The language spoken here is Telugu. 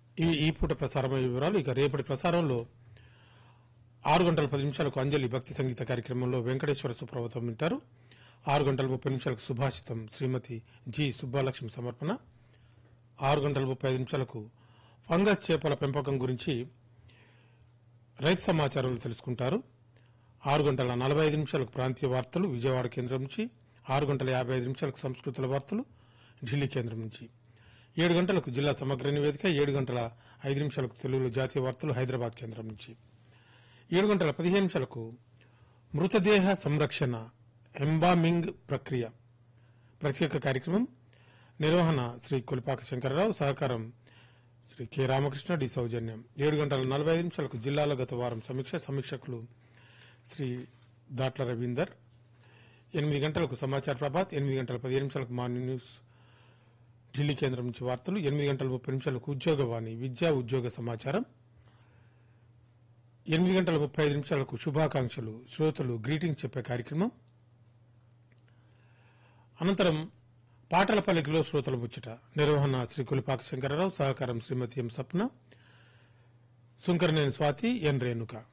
ఇవి ఈ పూట ప్రసారమయ్యే వివరాలు ఇక రేపటి ప్రసారంలో ఆరు గంటల పది నిమిషాలకు అంజలి భక్తి సంగీత కార్యక్రమంలో వెంకటేశ్వర సుప్రభాతం వింటారు ఆరు గంటల ముప్పై నిమిషాలకు సుభాషితం శ్రీమతి జి సుబ్బాలక్ష్మి సమర్పణ ఆరు గంటల ముప్పై ఐదు నిమిషాలకు ఫంగస్ చేపల పెంపకం గురించి రైతు సమాచారాలు తెలుసుకుంటారు ఆరు గంటల నలభై ఐదు నిమిషాలకు ప్రాంతీయ వార్తలు విజయవాడ కేంద్రం నుంచి ఆరు గంటల యాభై ఐదు నిమిషాలకు సంస్కృతుల వార్తలు ఢిల్లీ కేంద్రం నుంచి ఏడు గంటలకు జిల్లా సమగ్ర నివేదిక ఏడు గంటల ఐదు నిమిషాలకు తెలుగులో జాతీయ వార్తలు హైదరాబాద్ కేంద్రం నుంచి ఏడు గంటల పదిహేను నిమిషాలకు మృతదేహ సంరక్షణ ఎంబామింగ్ ప్రక్రియ ప్రత్యేక కార్యక్రమం నిర్వహణ శ్రీ కొలిపాక శంకరరావు సహకారం శ్రీ కె రామకృష్ణ డి సౌజన్యం ఏడు గంటల నలభై ఐదు నిమిషాలకు జిల్లాల గత వారం సమీక్ష సమీక్షకులు శ్రీ దాట్ల రవీందర్ ఎనిమిది గంటలకు సమాచార ప్రభాత్ ఎనిమిది గంటల పదిహేను నిమిషాలకు మార్నింగ్ న్యూస్ ఢిల్లీ కేంద్రం నుంచి వార్తలు ఎనిమిది గంటల ముప్పై నిమిషాలకు ఉద్యోగవాణి విద్యా ఉద్యోగ సమాచారం ఎనిమిది గంటల ముప్పై ఐదు నిమిషాలకు శుభాకాంక్షలు శ్రోతలు గ్రీటింగ్స్ చెప్పే కార్యక్రమం అనంతరం పాటల పలికిలో శ్రోతల ముచ్చట నిర్వహణ శ్రీ కులిపాక శంకరరావు సహకారం శ్రీమతి ఎం సప్న సుంకరనేని స్వాతి ఎన్ రేణుక